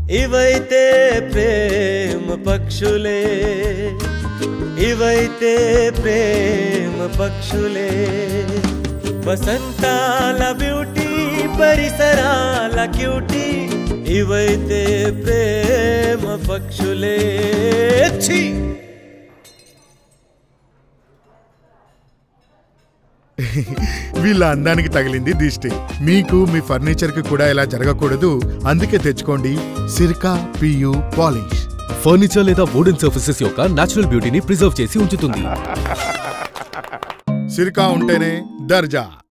ఇవైతే ప్రేమ పక్షులే ఇవైతే ప్రేమ పక్షులే వసంతాల బ్యూటీ పరిసరాల క్యూటీ ఇవైతే ప్రేమ పక్షులే ఛీ! వీళ్ళ అందానికి తగిలింది దిష్టి మీకు మీ ఫర్నిచర్ కి కూడా ఇలా జరగకూడదు అందుకే తెచ్చుకోండి సిర్కా పియు పాలిష్ ఫర్నిచర్ లేదా వుడెన్ సర్ఫేసెస్ యొక్క నేచురల్ బ్యూటీని ప్రిజర్వ్ చేసి ఉంచుతుంది సిర్కా ఉంటేనే దర్జా